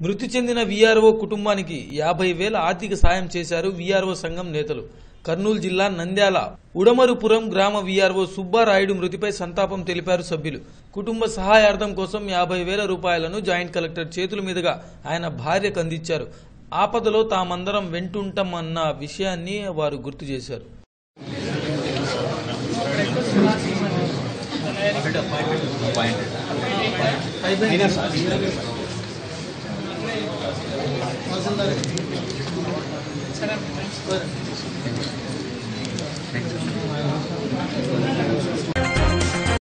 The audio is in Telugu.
మృతి చెందిన వీఆర్ఓ కుటుంబానికి యాభై వేల ఆర్థిక సాయం చేశారు వీఆర్ఓ సంఘం నేతలు కర్నూలు జిల్లా నంద్యాల ఉడమరుపురం గ్రామ వీఆర్ఓ సుబ్బారాయుడు మృతిపై సంతాపం తెలిపారు సభ్యులు కుటుంబ సహాయార్థం కోసం యాభై వేల రూపాయలను జాయింట్ కలెక్టర్ చేతుల మీదుగా ఆయన భార్యకు అందించారు ఆపదలో తామందరం వెంటుంటామన్న విషయాన్ని వారు గుర్తు చేశారు